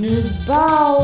News Bow.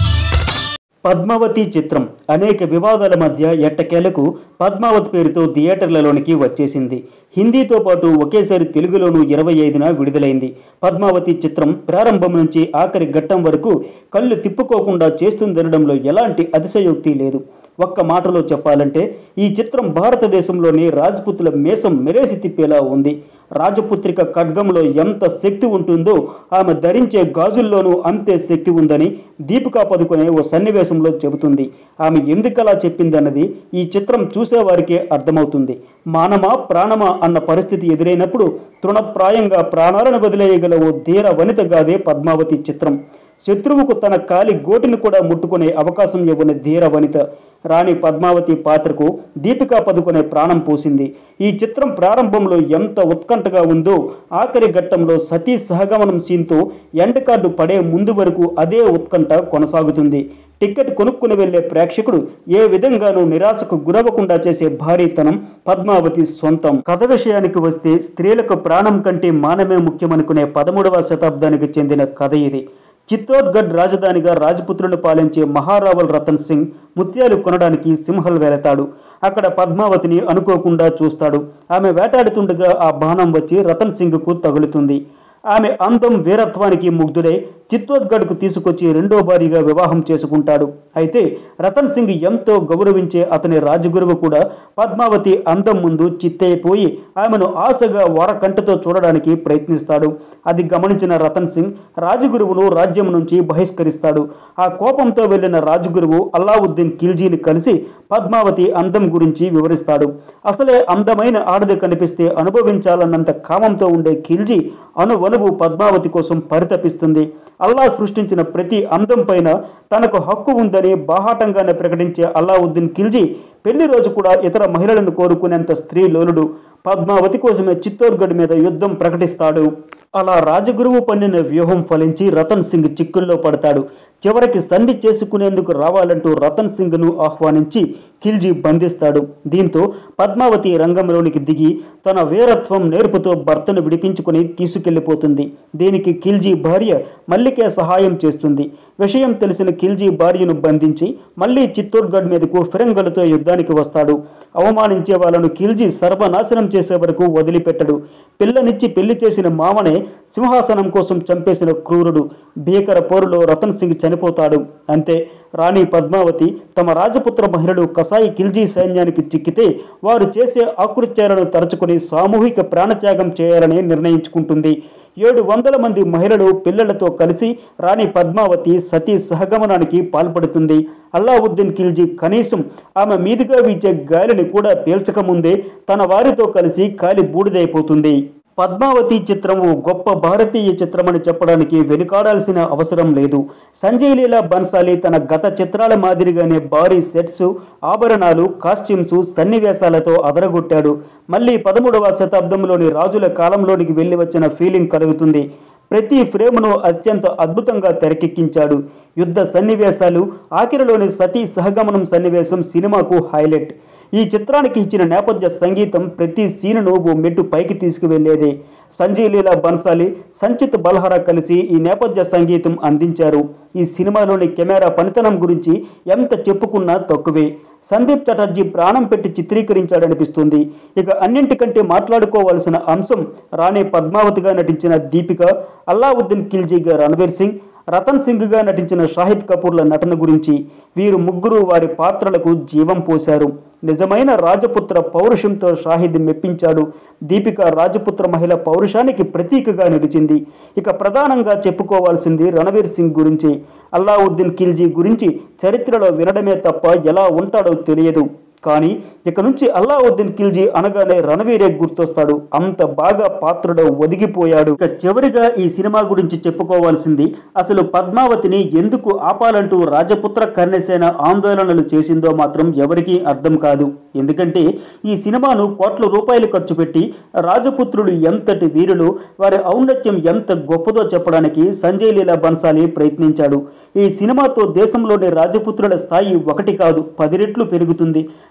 Padmavati చిత్రం అనేక వివాదాల మధ్య ఎట్టకేలకు పద్మావతి పేరుతో థియేటర్లలోనికి వచ్చేసింది హిందీతో పాటు ఒకేసారి తెలుగులోనూ ఇరవై ఐదున విడుదలైంది పద్మావతి చిత్రం ప్రారంభం నుంచి ఆఖరి ఘట్టం వరకు కళ్ళు తిప్పుకోకుండా చేస్తుందనడంలో ఎలాంటి అతిశయోక్తి లేదు ఒక్క మాటలో చెప్పాలంటే ఈ చిత్రం భారతదేశంలోని రాజపుత్రుల మేసం మెరేసి తిప్పేలా ఉంది రాజపుత్రిక ఖడ్గంలో ఎంత శక్తి ఉంటుందో ఆమె ధరించే గాజుల్లోనూ అంతే శక్తి ఉందని దీపికా పదుకొనే ఓ సన్నివేశంలో చెబుతుంది ఆమె ఎందుకలా చెప్పిందన్నది ఈ చిత్రం చూసేవారికే అర్థమవుతుంది మానమా ప్రాణమా అన్న పరిస్థితి ఎదురైనప్పుడు తృణప్రాయంగా ప్రాణాలను వదిలేయగల ఓ ధీర వనితగాదే పద్మావతి చిత్రం శత్రువుకు తన కాలి గోటిని కూడా ముట్టుకునే అవకాశం ఇవ్వని ధీర వనిత రాణి పద్మావతి పాత్రకు దీపికా పదుకొనే ప్రాణం పోసింది ఈ చిత్రం ప్రారంభంలో ఎంత ఉత్కంఠగా ఉందో ఆఖరి ఘట్టంలో సతీ సహగమనం సీన్తో ఎండ్ కార్డు పడే ముందు వరకు అదే ఉత్కంఠ కొనసాగుతుంది టికెట్ కొనుక్కుని వెళ్లే ప్రేక్షకుడు ఏ విధంగానూ నిరాశకు గురవకుండా చేసే భారీతనం పద్మావతి సొంతం కథ విషయానికి వస్తే స్త్రీలకు ప్రాణం కంటే మానమే ముఖ్యమనుకునే పదమూడవ శతాబ్దానికి చెందిన కథ ఇది చిత్తోర్గఢ్ రాజధానిగా రాజపుత్రులను పాలించే మహారావల్ రతన్ సింగ్ ముత్యాలు కొనడానికి సింహల్ వెళతాడు అక్కడ పద్మావతిని అనుకోకుండా చూస్తాడు ఆమె వేటాడుతుండగా ఆ బాణం వచ్చి రతన్ సింగ్కు తగులుతుంది ఆమె అందం వీరత్వానికి ముగ్ధుడై చిత్తోర్గఢ్కు తీసుకొచ్చి రెండో భారీగా వివాహం చేసుకుంటాడు అయితే రతన్ సింగ్ ఎంతో గౌరవించే అతని రాజగురువు కూడా పద్మావతి అందం ముందు చిత్తయిపోయి ఆమెను ఆశగా వరకంటతో చూడడానికి ప్రయత్నిస్తాడు అది గమనించిన రతన్ సింగ్ రాజగురువును రాజ్యం నుంచి బహిష్కరిస్తాడు ఆ కోపంతో వెళ్లిన రాజగురువు అల్లావుద్దీన్ ఖిల్జీని కలిసి పద్మావతి అందం గురించి వివరిస్తాడు అసలే అందమైన ఆడది కనిపిస్తే అనుభవించాలన్నంత కామంతో ఉండే ఖిల్జీ అనువనువు పద్మావతి కోసం పరితపిస్తుంది అల్లా సృష్టించిన ప్రతి అందం పైన తనకు హక్కు ఉందని బాహాటంగానే ప్రకటించే అల్లావుద్దీన్ ఖిల్జీ పెళ్లి రోజు కూడా ఇతర మహిళలను కోరుకునేంత స్త్రీ లోలుడు పద్మావతి కోసమే చిత్తోర్గఢ్ మీద యుద్ధం ప్రకటిస్తాడు అలా రాజగురువు పన్నిన వ్యూహం ఫలించి రతన్ సింగ్ చిక్కుల్లో పడతాడు చివరికి సంధి చేసుకునేందుకు రావాలంటూ రతన్ సింగ్ను ఆహ్వానించి ఖిల్జీ బంధిస్తాడు దీంతో పద్మావతి రంగంలోనికి దిగి తన వీరత్వం నేర్పుతో భర్తను విడిపించుకుని తీసుకెళ్లిపోతుంది దీనికి ఖిల్జీ భార్య మల్లికే సహాయం చేస్తుంది విషయం తెలిసిన ఖిల్జీ భార్యను బంధించి మళ్ళీ చిత్తోర్గఢ్ మీదకు ఫిరంగలతో యుద్ధానికి వస్తాడు అవమానించే వాళ్ళను ఖిల్జీ సర్వనాశనం చేసే వరకు వదిలిపెట్టడు పిల్లనిచ్చి పెళ్లి చేసిన మామనే సింహాసనం కోసం చంపేసిన క్రూరుడు భీకర పోరులో రతన్ సింగ్ చనిపోతాడు అంతే రాణి పద్మావతి తమ రాజపుత్ర మహిళలు కసాయి ఖిల్జీ సైన్యానికి చిక్కితే వారు చేసే ఆకృత్యాలను తరచుకుని సామూహిక ప్రాణత్యాగం చేయాలని నిర్ణయించుకుంటుంది ఏడు వందల మంది మహిళలు పిల్లలతో కలిసి రాణి పద్మావతి సతీ సహగమనానికి పాల్పడుతుంది అల్లావుద్దీన్ ఖిల్జీ కనీసం ఆమె మీదుగా వీచే గాలిని కూడా పీల్చకముందే తన వారితో కలిసి కాలి బూడిదైపోతుంది పద్మావతి చిత్రం ఓ గొప్ప భారతీయ చిత్రమని చెప్పడానికి వెనుకాడాల్సిన అవసరం లేదు సంజయ్ లీలా బన్సాలి తన గత చిత్రాల మాదిరిగానే భారీ సెట్స్ ఆభరణాలు కాస్ట్యూమ్స్ సన్నివేశాలతో అదరగొట్టాడు మళ్ళీ పదమూడవ శతాబ్దంలోని రాజుల కాలంలోనికి వెళ్ళి వచ్చిన ఫీలింగ్ కలుగుతుంది ప్రతి ఫ్రేమ్ను అత్యంత అద్భుతంగా తెరకెక్కించాడు యుద్ధ సన్నివేశాలు ఆఖరిలోని సతీ సహగమనం సన్నివేశం సినిమాకు హైలైట్ ఈ చిత్రానికి ఇచ్చిన నేపథ్య సంగీతం ప్రతి సీనును ఓ మెట్టు పైకి తీసుకువెళ్లేదే సంజయ్ లీలా బన్సాలి సంచిత్ బల్హరా కలిసి ఈ నేపథ్య సంగీతం అందించారు ఈ సినిమాలోని కెమెరా పనితనం గురించి ఎంత చెప్పుకున్నా తక్కువే సందీప్ చటర్జీ ప్రాణం పెట్టి చిత్రీకరించాడనిపిస్తుంది ఇక అన్నింటికంటే మాట్లాడుకోవాల్సిన అంశం రాణి పద్మావతిగా నటించిన దీపిక అల్లావుద్దీన్ ఖిల్జీగా రణవీర్ సింగ్ రతన్ సింగ్గా నటించిన షాహిద్ కపూర్ల నటన గురించి వీరు ముగ్గురు వారి పాత్రలకు జీవం పోశారు నిజమైన రాజపుత్ర పౌరుషంతో షాహిద్ మెప్పించాడు దీపిక రాజపుత్ర మహిళ పౌరుషానికి ప్రతీకగా నిలిచింది ఇక ప్రధానంగా చెప్పుకోవాల్సింది రణవీర్ సింగ్ గురించి అల్లావుద్దీన్ ఖిల్జీ గురించి చరిత్రలో వినడమే తప్ప ఎలా ఉంటాడో తెలియదు కానీ ఇక నుంచి అల్లావుద్దీన్ ఖిల్జీ అనగానే రణవీరే గుర్తొస్తాడు అంత బాగా పాత్రలో ఒదిగిపోయాడు ఇక చివరిగా ఈ సినిమా గురించి చెప్పుకోవాల్సింది అసలు పద్మావతిని ఎందుకు ఆపాలంటూ రాజపుత్ర కర్ణసేన ఆందోళనలు చేసిందో మాత్రం ఎవరికీ అర్థం కాదు ఎందుకంటే ఈ సినిమాను కోట్ల రూపాయలు ఖర్చు పెట్టి రాజపుత్రులు ఎంతటి వీరులు వారి ఔన్నత్యం ఎంత గొప్పదో చెప్పడానికి సంజయ్ లీలా బన్సాలి ప్రయత్నించాడు ఈ సినిమాతో దేశంలోని రాజపుత్రుల స్థాయి ఒకటి కాదు పది రెట్లు పెరుగుతుంది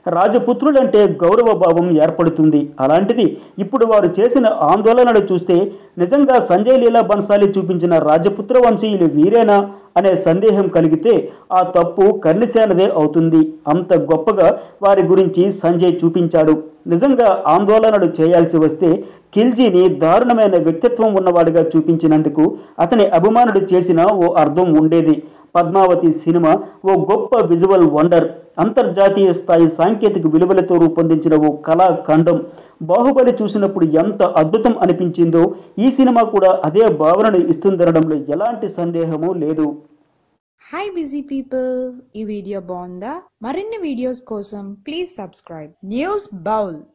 రాజపుత్రులంటే గౌరవ భావం ఏర్పడుతుంది అలాంటిది ఇప్పుడు వారు చేసిన ఆందోళనలు చూస్తే నిజంగా సంజయ్ లీలా బన్సాలి చూపించిన రాజపుత్ర వంశీయులు వీరేనా అనే సందేహం కలిగితే ఆ తప్పు కర్ణిసేనదే అవుతుంది అంత గొప్పగా వారి గురించి సంజయ్ చూపించాడు నిజంగా ఆందోళనలు చేయాల్సి వస్తే ఖిల్జీని దారుణమైన వ్యక్తిత్వం ఉన్నవాడిగా చూపించినందుకు అతని అభిమానుడు చేసిన ఓ అర్థం ఉండేది పద్మావతి సినిమా ఓ గొప్ప విజువల్ వండర్ అంతర్జాతీయ స్థాయి సాంకేతిక విలువలతో రూపొందించిన ఓ కళాఖండం బాహుబలి చూసినప్పుడు ఎంత అద్భుతం అనిపించిందో ఈ సినిమా కూడా అదే భావనను ఇస్తుందనడంలో ఎలాంటి సందేహమూ లేదు హాయ్ బిజీ పీపుల్ ఈ వీడియో బాగుందా మరిన్ని వీడియోస్ కోసం ప్లీజ్ సబ్స్క్రైబ్ న్యూస్ బౌల్